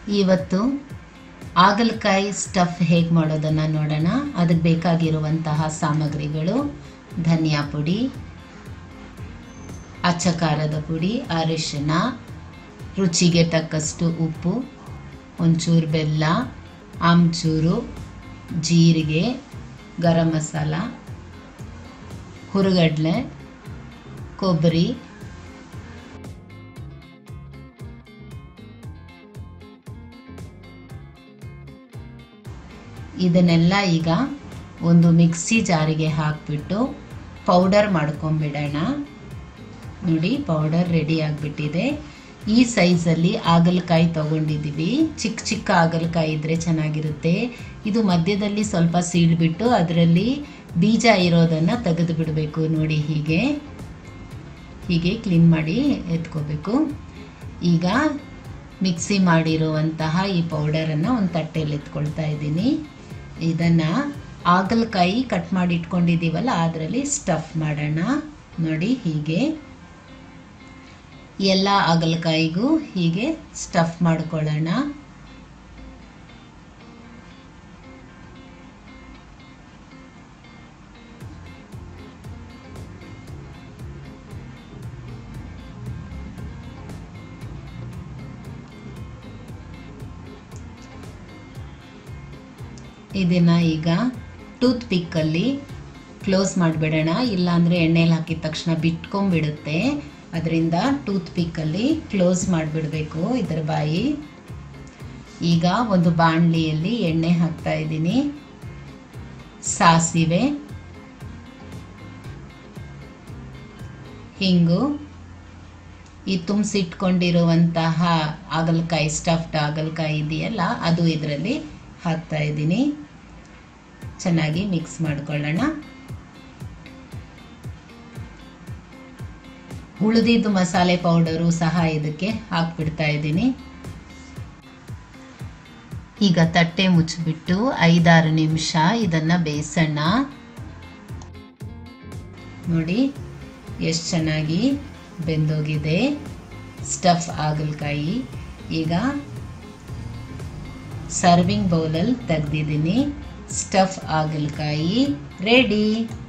ಇವತ್ತು ಹಾಗಲಕಾಯಿ ಸ್ಟಫ್ ಹೇಗೆ ಮಾಡೋದನ್ನು ನೋಡೋಣ ಅದಕ್ಕೆ ಬೇಕಾಗಿರುವಂತಹ ಸಾಮಗ್ರಿಗಳು ಧನಿಯಾ ಪುಡಿ ಅಚ್ಚ ಖಾರದ ಪುಡಿ ಅರಿಶಿನ ರುಚಿಗೆ ತಕ್ಕಷ್ಟು ಉಪ್ಪು ಒಂಚೂರು ಬೆಲ್ಲ ಆಮ್ಚೂರು ಜೀರಿಗೆ ಗರಂ ಮಸಾಲ ಹುರುಗಡ್ಲೆ ಕೊಬ್ಬರಿ ಇದನ್ನೆಲ್ಲ ಈಗ ಒಂದು ಮಿಕ್ಸಿ ಜಾರಿಗೆ ಹಾಕಿಬಿಟ್ಟು ಪೌಡರ್ ಮಾಡ್ಕೊಂಬಿಡೋಣ ನೋಡಿ ಪೌಡರ್ ರೆಡಿ ಆಗಿಬಿಟ್ಟಿದೆ ಈ ಸೈಜಲ್ಲಿ ಹಾಗಲಕಾಯಿ ತಗೊಂಡಿದ್ದೀವಿ ಚಿಕ್ಕ ಚಿಕ್ಕ ಹಾಗಲಕಾಯಿ ಇದ್ದರೆ ಚೆನ್ನಾಗಿರುತ್ತೆ ಇದು ಮಧ್ಯದಲ್ಲಿ ಸ್ವಲ್ಪ ಸೀಳ್ಬಿಟ್ಟು ಅದರಲ್ಲಿ ಬೀಜ ಇರೋದನ್ನು ತೆಗೆದು ಬಿಡಬೇಕು ನೋಡಿ ಹೀಗೆ ಹೀಗೆ ಕ್ಲೀನ್ ಮಾಡಿ ಎತ್ಕೋಬೇಕು ಈಗ ಮಿಕ್ಸಿ ಮಾಡಿರುವಂತಹ ಈ ಪೌಡರನ್ನು ಒಂದು ತಟ್ಟೆಯಲ್ಲಿ ಎತ್ಕೊಳ್ತಾ ಇದ್ದೀನಿ ಇದನ್ನು ಹಾಗಲಕಾಯಿ ಕಟ್ ಮಾಡಿ ಇಟ್ಕೊಂಡಿದ್ದೀವಲ್ಲ ಅದರಲ್ಲಿ ಸ್ಟಫ್ ಮಾಡೋಣ ನೋಡಿ ಹೀಗೆ ಎಲ್ಲ ಹಾಗಲಕಾಯಿಗೂ ಹೀಗೆ ಸ್ಟಫ್ ಮಾಡ್ಕೊಳ್ಳೋಣ ಇದನ್ನು ಈಗ ಟೂತ್ ಪಿಕ್ಕಲ್ಲಿ ಕ್ಲೋಸ್ ಮಾಡಿಬಿಡೋಣ ಇಲ್ಲಾಂದರೆ ಎಣ್ಣೆಲಿ ಹಾಕಿದ ತಕ್ಷಣ ಬಿಟ್ಕೊಂಡ್ಬಿಡುತ್ತೆ ಅದರಿಂದ ಟೂತ್ ಪಿಕ್ಕಲ್ಲಿ ಕ್ಲೋಸ್ ಮಾಡಿಬಿಡಬೇಕು ಇದರ ಬಾಯಿ ಈಗ ಒಂದು ಬಾಣಲಿಯಲ್ಲಿ ಎಣ್ಣೆ ಹಾಕ್ತಾ ಇದ್ದೀನಿ ಸಾಸಿವೆ ಹಿಂಗು ಈ ತುಂಬಿಸಿಟ್ಕೊಂಡಿರುವಂತಹ ಹಾಗಲಕಾಯಿ ಸ್ಟಫ್ಡ್ ಹಾಗಲಕಾಯಿ ಇದೆಯಲ್ಲ ಅದು ಇದರಲ್ಲಿ ಹಾಕ್ತಾ ಇದ್ದೀನಿ ಚೆನ್ನಾಗಿ ಮಿಕ್ಸ್ ಮಾಡ್ಕೊಳ್ಳೋಣ ಉಳಿದಿದ್ದು ಮಸಾಲೆ ಪೌಡರು ಸಹ ಇದಕ್ಕೆ ಹಾಕ್ಬಿಡ್ತಾ ಇದ್ದೀನಿ ಈಗ ತಟ್ಟೆ ಮುಚ್ಚಿಬಿಟ್ಟು ಐದಾರು ನಿಮಿಷ ಇದನ್ನು ಬೇಯಿಸೋಣ ನೋಡಿ ಎಷ್ಟು ಚೆನ್ನಾಗಿ ಬೆಂದೋಗಿದೆ ಸ್ಟಫ್ ಹಾಗಲಕಾಯಿ ಈಗ ಸರ್ವಿಂಗ್ ಬೌಲಲ್ಲಿ ತೆಗ್ದಿದ್ದೀನಿ ಸ್ಟಫ್ ಹಾಗಲಕಾಯಿ ರೆಡಿ